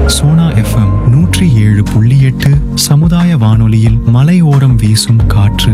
Sona FM நூற்றி ஏழு புள்ளி எட்டு சமுதாய வானொலியில் மலையோரம் வீசும் காற்று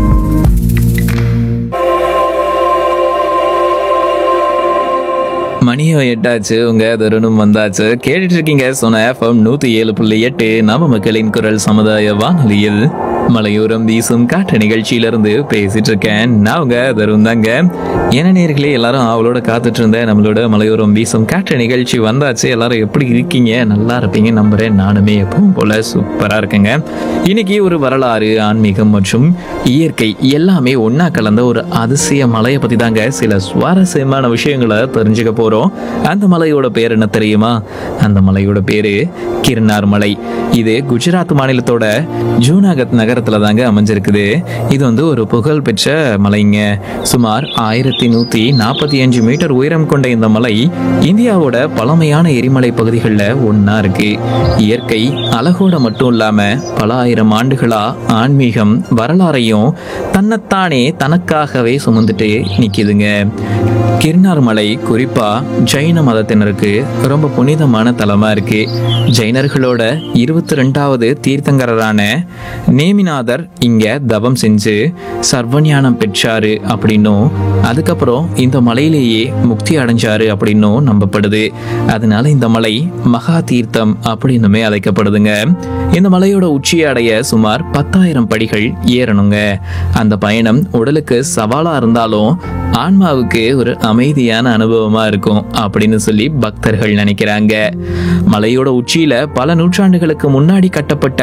மணியோ எட்டாச்சு உங்க தருணம் வந்தாச்சு கேட்டுட்டு இருக்கீங்க சொன்ன எஃப்எம் நூத்தி ஏழு புள்ளி எட்டு நம்ம மக்களின் குரல் சமுதாய வானொலியில் மலையோரம் வீசும் காற்று நிகழ்ச்சியிலிருந்து பேசிட்டு இருக்கேன் நான் உங்க தருண் தாங்க என்ன நேர்களே எல்லாரும் அவளோட காத்துட்டு இருந்தேன் நம்மளோட மலையோரம் வீசும் காற்று நிகழ்ச்சி வந்தாச்சு எல்லாரும் எப்படி இருக்கீங்க நல்லா இருப்பீங்க நம்புறேன் நானுமே எப்பவும் போல சூப்பரா இருக்கேங்க இன்னைக்கு ஒரு வரலாறு ஆன்மீகம் மற்றும் இயற்கை எல்லாமே ஒண்ணா கலந்த ஒரு அதிசய மலையை பத்தி தாங்க சில சுவாரஸ்யமான விஷயங்களை தெரிஞ்சுக்க போறோம் அந்த மலையோட பேர் என்ன தெரியுமா அந்த மலையோட பேரு கிர்னார் மலை இது குஜராத் மாநிலத்தோட ஜூனாகத் நகரத்துல தாங்க அமைஞ்சிருக்குது இது வந்து ஒரு புகழ் பெற்ற மலைங்க சுமார் ஆயிரத்தி நூத்தி நாற்பத்தி அஞ்சு மீட்டர் உயரம் கொண்ட இந்த மலை இந்தியாவோட பழமையான எரிமலை பகுதிகளில் ஒண்ணா இருக்கு இயற்கை அழகோட மட்டும் இல்லாம பல ஆயிரம் ஆண்டுகளா ஆன்மீகம் வரலாறையும் தன்னைத்தானே தனக்காகவே சுமந்துட்டு நிக்குதுங்க கிர்னார் மலை குறிப்பா ஜைன மதத்தினருக்கு ரொம்ப புனிதமான தலமா இருக்கு ஜைனர்களோட இருபத்தி ரெண்டாவது தீர்த்தங்கரரான நேமிநாதர் இங்க தவம் செஞ்சு சர்வஞானம் பெற்றாரு அப்படின்னும் அதுக்கப்புறம் இந்த மலையிலேயே முக்தி அடைஞ்சாரு அப்படின்னும் நம்பப்படுது அதனால இந்த மலை மகா தீர்த்தம் அப்படின்னுமே அழைக்கப்படுதுங்க இந்த மலையோட உச்சியை அடைய சுமார் பத்தாயிரம் படிகள் ஏறணுங்க அந்த பயணம் உடலுக்கு சவாலா இருந்தாலும் ஆன்மாவுக்கு ஒரு அமைதியான அனுபவமா இருக்கும் அப்படின்னு சொல்லி பக்தர்கள் நினைக்கிறாங்க மலையோட உச்சியில பல நூற்றாண்டுகளுக்கு முன்னாடி கட்டப்பட்ட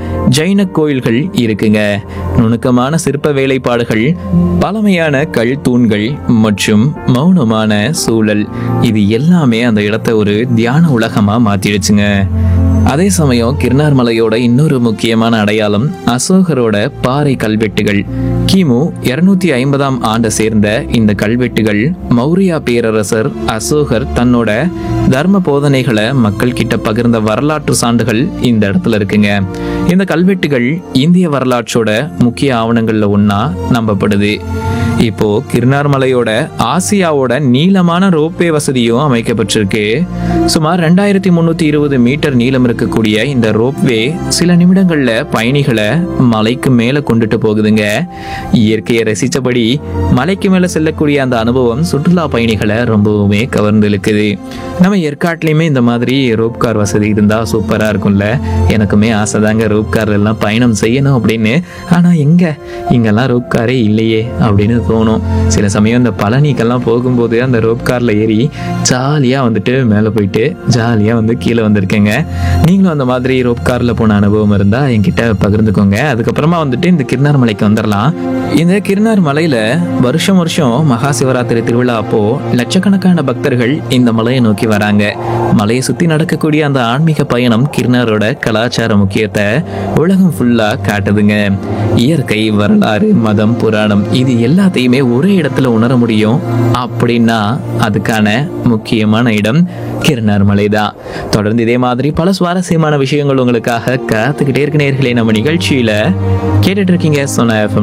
ஜைன கோயில்கள் இருக்குங்க நுணுக்கமான சிற்ப வேலைப்பாடுகள் பழமையான கல் தூண்கள் மற்றும் மௌனமான சூழல் இது எல்லாமே அந்த இடத்த ஒரு தியான உலகமா மாத்திடுச்சுங்க அதே சமயம் கிர்னார் மலையோட இன்னொரு முக்கியமான அடையாளம் அசோகரோட பாறை கல்வெட்டுகள் கிமு இருநூத்தி ஐம்பதாம் ஆண்டை சேர்ந்த இந்த கல்வெட்டுகள் மௌரியா பேரரசர் அசோகர் தன்னோட தர்ம போதனைகளை மக்கள் கிட்ட பகிர்ந்த வரலாற்று சான்றுகள் இந்த இடத்துல இருக்குங்க இந்த கல்வெட்டுகள் இந்திய வரலாற்றோட முக்கிய ஆவணங்கள்ல ஒண்ணா நம்பப்படுது இப்போ கிருணார் மலையோட ஆசியாவோட நீளமான ரோப்வே வசதியும் அமைக்கப்பட்டிருக்கு சுமார் ரெண்டாயிரத்தி முந்நூற்றி இருபது மீட்டர் நீளம் இருக்கக்கூடிய இந்த ரோப்வே சில நிமிடங்கள்ல பயணிகளை மலைக்கு மேலே கொண்டுட்டு போகுதுங்க இயற்கையை ரசித்தபடி மலைக்கு மேலே செல்லக்கூடிய அந்த அனுபவம் சுற்றுலா பயணிகளை ரொம்பவுமே கவர்ந்து இழுக்குது நம்ம ஏற்காட்லேயுமே இந்த மாதிரி ரோப் கார் வசதி இருந்தால் சூப்பராக இருக்கும்ல எனக்குமே ஆசை தாங்க ரோப் கார் எல்லாம் பயணம் செய்யணும் அப்படின்னு ஆனால் எங்கே இங்கெல்லாம் ரோப் காரே இல்லையே அப்படின்னு தோணும் சில சமயம் இந்த பழனிக்கெல்லாம் போகும்போது அந்த ரோப் காரில் ஏறி ஜாலியாக வந்துட்டு மேலே போயிட்டு ஜாலியாக வந்து கீழே வந்திருக்கேங்க நீங்களும் அந்த மாதிரி ரோப் காரில் போன அனுபவம் இருந்தால் என்கிட்ட பகிர்ந்துக்கோங்க அதுக்கப்புறமா வந்துட்டு இந்த கிருணார் மலைக்கு வந்துடலாம் இந்த கிருணார் மலையில் வருஷம் வருஷம் மகா சிவராத்திரி திருவிழா அப்போ லட்சக்கணக்கான பக்தர்கள் இந்த மலையை நோக்கி வராங்க மலையை சுற்றி நடக்கக்கூடிய அந்த ஆன்மீக பயணம் கிருணாரோட கலாச்சார முக்கியத்தை உலகம் ஃபுல்லாக காட்டுதுங்க இயற்கை வரலாறு மதம் புராணம் இது எல்லாத்தையுமே ஒரே இடத்துல உணர முடியும் அப்படின்னா அதுக்கான முக்கியமான இடம் கிருணார் மலை தான் தொடர்ந்து இதே மாதிரி பல சுவாரஸ்யமான விஷயங்கள் உங்களுக்காக காத்துக்கிட்டே இருக்க நேர்களே நம்ம நிகழ்ச்சியில கேட்டுட்டு இருக்கீங்க சொன்ன எஃப்எம்